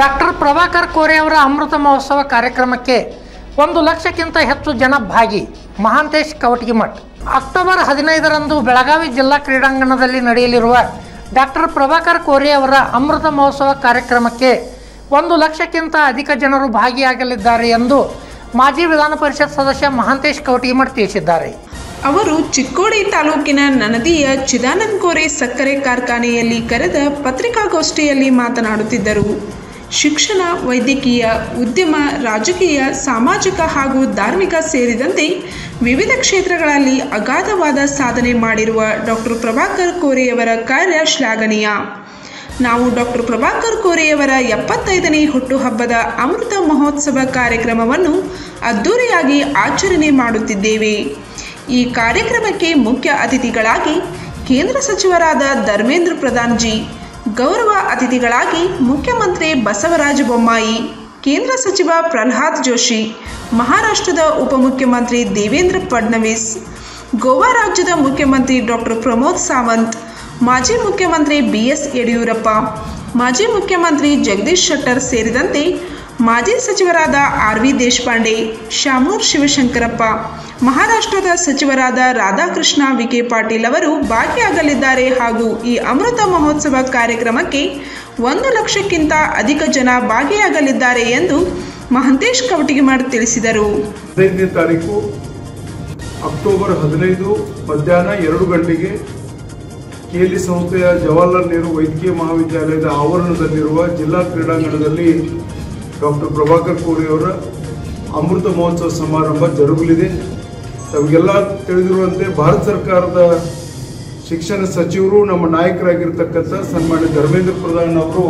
doctor Prabhakar ಕೋರೆ ಅವರ ಅಮೃತ ಮಹೋತ್ಸವ ಕಾರ್ಯಕ್ರಮಕ್ಕೆ ಒಂದು ಲಕ್ಷಕ್ಕಿಂತ ಹೆಚ್ಚು ಜನ ಭಾಗಿ ಮಹಾಂತೇಶ್ ಕವಟಗಿಮಠ್ ಅಕ್ಟೋಬರ್ ಹದಿನೈದರಂದು ಬೆಳಗಾವಿ ಜಿಲ್ಲಾ ಕ್ರೀಡಾಂಗಣದಲ್ಲಿ ನಡೆಯಲಿರುವ ಡಾಕ್ಟರ್ ಪ್ರಭಾಕರ್ ಕೋರೆ ಅವರ ಅಮೃತ ಮಹೋತ್ಸವ ಕಾರ್ಯಕ್ರಮಕ್ಕೆ ಒಂದು ಲಕ್ಷಕ್ಕಿಂತ ಅಧಿಕ ಜನರು ಭಾಗಿಯಾಗಲಿದ್ದಾರೆ ಎಂದು ಮಾಜಿ ವಿಧಾನ ಪರಿಷತ್ ಸದಸ್ಯ ಮಹಾಂತೇಶ್ ಕವಟಗಿಮಠ್ ತಿಳಿಸಿದ್ದಾರೆ ಅವರು ಚಿಕ್ಕೋಡಿ ತಾಲೂಕಿನ ನನದಿಯ ಚಿದಾನಂದ ಕೋರೆ ಸಕ್ಕರೆ ಕಾರ್ಖಾನೆಯಲ್ಲಿ ಕರೆದ ಪತ್ರಿಕಾಗೋಷ್ಠಿಯಲ್ಲಿ ಮಾತನಾಡುತ್ತಿದ್ದರು ಶಿಕ್ಷಣ ವೈದ್ಯಕೀಯ ಉದ್ಯಮ ರಾಜಕೀಯ ಸಾಮಾಜಿಕ ಹಾಗೂ ಧಾರ್ಮಿಕ ಸೇರಿದಂತೆ ವಿವಿಧ ಕ್ಷೇತ್ರಗಳಲ್ಲಿ ಅಗಾಧವಾದ ಸಾಧನೆ ಮಾಡಿರುವ ಡಾಕ್ಟರ್ ಪ್ರಭಾಕರ್ ಕೋರೆಯವರ ಕಾರ್ಯ ಶ್ಲಾಘನೀಯ ನಾವು ಡಾಕ್ಟರ್ ಪ್ರಭಾಕರ್ ಕೋರೆಯವರ ಎಪ್ಪತ್ತೈದನೇ ಹುಟ್ಟುಹಬ್ಬದ ಅಮೃತ ಮಹೋತ್ಸವ ಕಾರ್ಯಕ್ರಮವನ್ನು ಅದ್ದೂರಿಯಾಗಿ ಆಚರಣೆ ಮಾಡುತ್ತಿದ್ದೇವೆ ಈ ಕಾರ್ಯಕ್ರಮಕ್ಕೆ ಮುಖ್ಯ ಅತಿಥಿಗಳಾಗಿ ಕೇಂದ್ರ ಸಚಿವರಾದ ಧರ್ಮೇಂದ್ರ ಪ್ರಧಾನ್ ಜಿ ಗೌರವ ಅತಿಥಿಗಳಾಗಿ ಮುಖ್ಯಮಂತ್ರಿ ಬಸವರಾಜ ಬೊಮ್ಮಾಯಿ ಕೇಂದ್ರ ಸಚಿವ ಪ್ರಹ್ಲಾದ್ ಜೋಶಿ ಮಹಾರಾಷ್ಟ್ರದ ಉಪಮುಖ್ಯಮಂತ್ರಿ ದೇವೇಂದ್ರ ಫಡ್ನವೀಸ್ ಗೋವಾ ರಾಜ್ಯದ ಮುಖ್ಯಮಂತ್ರಿ ಡಾಕ್ಟರ್ ಪ್ರಮೋದ್ ಸಾವಂತ್ ಮಾಜಿ ಮುಖ್ಯಮಂತ್ರಿ ಬಿ ಎಸ್ ಯಡಿಯೂರಪ್ಪ ಮಾಜಿ ಮುಖ್ಯಮಂತ್ರಿ ಜಗದೀಶ್ ಶೆಟ್ಟರ್ ಸೇರಿದಂತೆ ಮಾಜಿ ಸಚಿವರಾದ ಆರ್ ವಿ ದೇಶಪಾಂಡೆ ಶಾಮೂರ್ ಶಿವಶಂಕರಪ್ಪ ಮಹಾರಾಷ್ಟ್ರದ ಸಚಿವರಾದ ರಾಧಾಕೃಷ್ಣ ವಿಕೆ ಪಾಟೀಲ್ ಅವರು ಭಾಗಿಯಾಗಲಿದ್ದಾರೆ ಹಾಗೂ ಈ ಅಮೃತ ಮಹೋತ್ಸವ ಕಾರ್ಯಕ್ರಮಕ್ಕೆ ಒಂದು ಲಕ್ಷಕ್ಕಿಂತ ಅಧಿಕ ಜನ ಭಾಗಿಯಾಗಲಿದ್ದಾರೆ ಎಂದು ಮಹಂತೇಶ್ ಕವಟಿಗಿಮಠ್ ತಿಳಿಸಿದರು ಹದಿನೈದನೇ ತಾರೀಕು ಅಕ್ಟೋಬರ್ ಹದಿನೈದು ಮಧ್ಯಾಹ್ನ ಎರಡು ಗಂಟೆಗೆ ಕೇಲಿ ಸಂಸ್ಥೆಯ ಜವಾಹರ್ಲಾಲ್ ನೆಹರು ವೈದ್ಯಕೀಯ ಮಹಾವಿದ್ಯಾಲಯದ ಆವರಣದಲ್ಲಿರುವ ಜಿಲ್ಲಾ ಕ್ರೀಡಾಂಗಣದಲ್ಲಿ ಡಾಕ್ಟರ್ ಪ್ರಭಾಕರ್ ಕೋರಿ ಅವರ ಅಮೃತ ಮಹೋತ್ಸವ ಸಮಾರಂಭ ಜರುಗಲಿದೆ ತಮಗೆಲ್ಲ ತಿಳಿದಿರುವಂತೆ ಭಾರತ ಸರ್ಕಾರದ ಶಿಕ್ಷಣ ಸಚಿವರು ನಮ್ಮ ನಾಯಕರಾಗಿರ್ತಕ್ಕಂಥ ಸನ್ಮಾನ್ಯ ಧರ್ಮೇಂದ್ರ ಪ್ರಧಾನ್ ಅವರು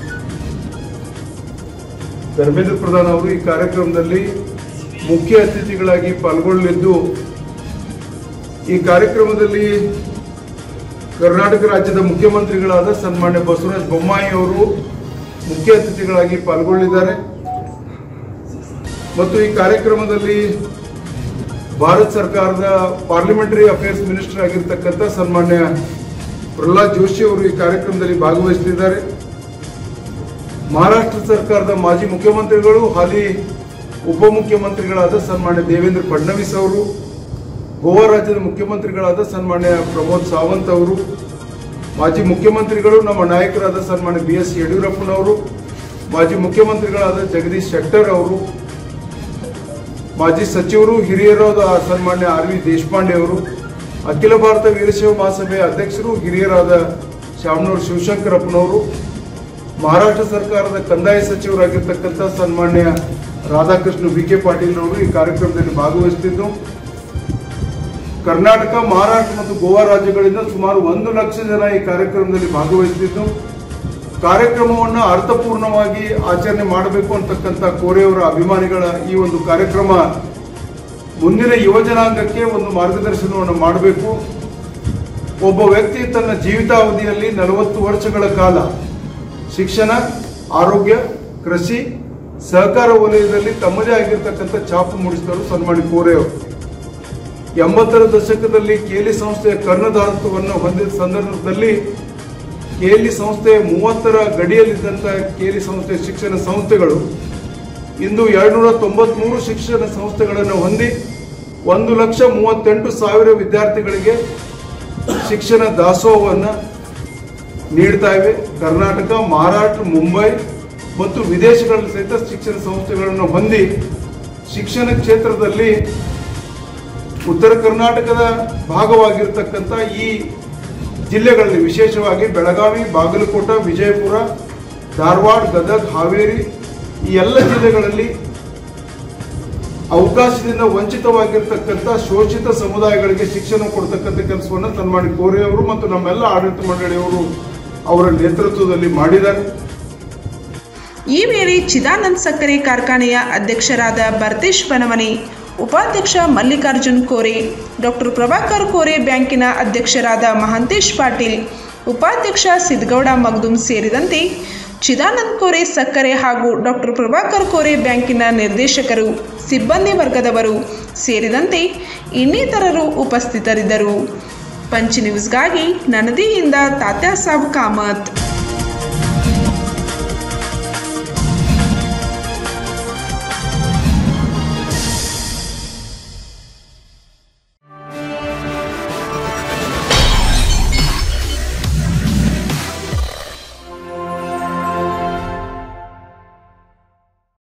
ಧರ್ಮೇಂದ್ರ ಪ್ರಧಾನ್ ಅವರು ಈ ಕಾರ್ಯಕ್ರಮದಲ್ಲಿ ಮುಖ್ಯ ಅತಿಥಿಗಳಾಗಿ ಪಾಲ್ಗೊಳ್ಳಲಿದ್ದು ಈ ಕಾರ್ಯಕ್ರಮದಲ್ಲಿ ಕರ್ನಾಟಕ ರಾಜ್ಯದ ಮುಖ್ಯಮಂತ್ರಿಗಳಾದ ಸನ್ಮಾನ್ಯ ಬಸವರಾಜ ಬೊಮ್ಮಾಯಿ ಅವರು ಮುಖ್ಯ ಅತಿಥಿಗಳಾಗಿ ಪಾಲ್ಗೊಳ್ಳಿದ್ದಾರೆ ಮತ್ತು ಈ ಕಾರ್ಯಕ್ರಮದಲ್ಲಿ ಭಾರತ ಸರ್ಕಾರದ ಪಾರ್ಲಿಮೆಂಟರಿ ಅಫೇರ್ಸ್ ಮಿನಿಸ್ಟರ್ ಆಗಿರ್ತಕ್ಕಂಥ ಸನ್ಮಾನ್ಯ ಪ್ರಹ್ಲಾದ್ ಜೋಶಿ ಅವರು ಈ ಕಾರ್ಯಕ್ರಮದಲ್ಲಿ ಭಾಗವಹಿಸಲಿದ್ದಾರೆ ಮಹಾರಾಷ್ಟ್ರ ಸರ್ಕಾರದ ಮಾಜಿ ಮುಖ್ಯಮಂತ್ರಿಗಳು ಹಾಲಿ ಉಪಮುಖ್ಯಮಂತ್ರಿಗಳಾದ ಸನ್ಮಾನ್ಯ ದೇವೇಂದ್ರ ಫಡ್ನವೀಸ್ ಅವರು ಗೋವಾ ರಾಜ್ಯದ ಮುಖ್ಯಮಂತ್ರಿಗಳಾದ ಸನ್ಮಾನ್ಯ ಪ್ರಮೋದ್ ಸಾವಂತ್ ಅವರು ಮಾಜಿ ಮುಖ್ಯಮಂತ್ರಿಗಳು ನಮ್ಮ ನಾಯಕರಾದ ಸನ್ಮಾನ್ಯ ಬಿ ಎಸ್ ಯಡಿಯೂರಪ್ಪನವರು ಮಾಜಿ ಮುಖ್ಯಮಂತ್ರಿಗಳಾದ ಜಗದೀಶ್ ಶೆಟ್ಟರ್ ಅವರು ಮಾಜಿ ಸಚಿವರು ಹಿರಿಯರಾದ ಸನ್ಮಾನ್ಯ ಆರ್ ವಿ ದೇಶಪಾಂಡೆ ಅವರು ಅಖಿಲ ಭಾರತ ವೀರಶೈವ ಮಹಾಸಭೆಯ ಅಧ್ಯಕ್ಷರು ಹಿರಿಯರಾದ ಶಾಮನೂರು ಶಿವಶಂಕರಪ್ಪನವರು ಮಹಾರಾಷ್ಟ್ರ ಸರ್ಕಾರದ ಕಂದಾಯ ಸಚಿವರಾಗಿರ್ತಕ್ಕಂಥ ಸನ್ಮಾನ್ಯ ರಾಧಾಕೃಷ್ಣ ವಿ ಕೆ ಪಾಟೀಲ್ರವರು ಈ ಕಾರ್ಯಕ್ರಮದಲ್ಲಿ ಭಾಗವಹಿಸುತ್ತಿದ್ದು ಕರ್ನಾಟಕ ಮಹಾರಾಷ್ಟ್ರ ಮತ್ತು ಗೋವಾ ರಾಜ್ಯಗಳಿಂದ ಸುಮಾರು ಒಂದು ಲಕ್ಷ ಜನ ಈ ಕಾರ್ಯಕ್ರಮದಲ್ಲಿ ಭಾಗವಹಿಸುತ್ತಿದ್ದು ಕಾರ್ಯಕ್ರಮವನ್ನು ಅರ್ಥಪೂರ್ಣವಾಗಿ ಆಚರಣೆ ಮಾಡಬೇಕು ಅಂತಕ್ಕಂಥ ಕೋರೆಯವರ ಅಭಿಮಾನಿಗಳ ಈ ಒಂದು ಕಾರ್ಯಕ್ರಮ ಮುಂದಿನ ಯುವ ಜನಾಂಗಕ್ಕೆ ಒಂದು ಮಾರ್ಗದರ್ಶನವನ್ನು ಮಾಡಬೇಕು ಒಬ್ಬ ವ್ಯಕ್ತಿ ತನ್ನ ಜೀವಿತಾವಧಿಯಲ್ಲಿ ನಲವತ್ತು ವರ್ಷಗಳ ಕಾಲ ಶಿಕ್ಷಣ ಆರೋಗ್ಯ ಕೃಷಿ ಸಹಕಾರ ವಲಯದಲ್ಲಿ ತಮ್ಮದೇ ಆಗಿರ್ತಕ್ಕಂಥ ಛಾಪು ಮೂಡಿಸಿದವರು ಸನ್ಮಾನ್ಯ ಕೋರೆಯವರು ಎಂಬತ್ತರ ದಶಕದಲ್ಲಿ ಕೇಲಿ ಸಂಸ್ಥೆಯ ಕರ್ಣಧಾರತ್ವವನ್ನು ಹೊಂದಿದ ಸಂದರ್ಭದಲ್ಲಿ ಕೇಲಿ ಸಂಸ್ಥೆಯ ಮೂವತ್ತರ ಗಡಿಯಲ್ಲಿದ್ದಂಥ ಕೇಲಿ ಸಂಸ್ಥೆಯ ಶಿಕ್ಷಣ ಸಂಸ್ಥೆಗಳು ಇಂದು ಎರಡ್ನೂರ ತೊಂಬತ್ಮೂರು ಶಿಕ್ಷಣ ಸಂಸ್ಥೆಗಳನ್ನು ಹೊಂದಿ ಒಂದು ಲಕ್ಷ ಮೂವತ್ತೆಂಟು ಸಾವಿರ ವಿದ್ಯಾರ್ಥಿಗಳಿಗೆ ಶಿಕ್ಷಣ ದಾಸೋಹವನ್ನು ನೀಡ್ತಾ ಇವೆ ಕರ್ನಾಟಕ ಮಹಾರಾಷ್ಟ್ರ ಮುಂಬೈ ಮತ್ತು ವಿದೇಶಗಳಲ್ಲಿ ಸಹಿತ ಶಿಕ್ಷಣ ಸಂಸ್ಥೆಗಳನ್ನು ಹೊಂದಿ ಶಿಕ್ಷಣ ಕ್ಷೇತ್ರದಲ್ಲಿ ಉತ್ತರ ಕರ್ನಾಟಕದ ಭಾಗವಾಗಿರ್ತಕ್ಕಂಥ ಈ ಜಿಲ್ಲೆಗಳಲ್ಲಿ ವಿಶೇಷವಾಗಿ ಬೆಳಗಾವಿ ಬಾಗಲಕೋಟ ವಿಜಯಪುರ ಧಾರವಾಡ ಗದಗ ಹಾವೇರಿ ಈ ಎಲ್ಲ ಜಿಲ್ಲೆಗಳಲ್ಲಿ ಅವಕಾಶದಿಂದ ವಂಚಿತವಾಗಿರ್ತಕ್ಕಂಥ ಶೋಷಿತ ಸಮುದಾಯಗಳಿಗೆ ಶಿಕ್ಷಣ ಕೊಡ್ತಕ್ಕಂಥ ಕೆಲಸವನ್ನು ಸನ್ಮಾನ್ಯ ಕೋರೆ ಅವರು ಮತ್ತು ನಮ್ಮೆಲ್ಲ ಆಡಳಿತ ಮಂಡಳಿಯವರು ಅವರ ನೇತೃತ್ವದಲ್ಲಿ ಮಾಡಿದ್ದಾರೆ ಈ ವೇಳೆ ಚಿದಾನಂದ್ ಸಕ್ಕರೆ ಕಾರ್ಖಾನೆಯ ಅಧ್ಯಕ್ಷರಾದ ಭರತೇಶ್ ಬನಮನಿ ಉಪಾಧ್ಯಕ್ಷ ಮಲ್ಲಿಕಾರ್ಜುನ್ ಕೋರೆ ಡಾಕ್ಟರ್ ಪ್ರಭಾಕರ್ ಕೋರೆ ಬ್ಯಾಂಕಿನ ಅಧ್ಯಕ್ಷರಾದ ಮಹಾಂತೇಶ್ ಪಾಟೀಲ್ ಉಪಾಧ್ಯಕ್ಷ ಸಿದ್ಗೌಡ ಮಗ್ದುಮ್ ಸೇರಿದಂತೆ ಚಿದಾನಂದ್ ಕೋರೆ ಸಕ್ಕರೆ ಹಾಗೂ ಡಾಕ್ಟರ್ ಪ್ರಭಾಕರ್ ಕೋರೆ ಬ್ಯಾಂಕಿನ ನಿರ್ದೇಶಕರು ಸಿಬ್ಬಂದಿ ವರ್ಗದವರು ಸೇರಿದಂತೆ ಇನ್ನಿತರರು ಉಪಸ್ಥಿತರಿದ್ದರು ಪಂಚ್ ನ್ಯೂಸ್ಗಾಗಿ ನನದಿಯಿಂದ ತಾತ್ಯಾಸಾಬ್ ಕಾಮತ್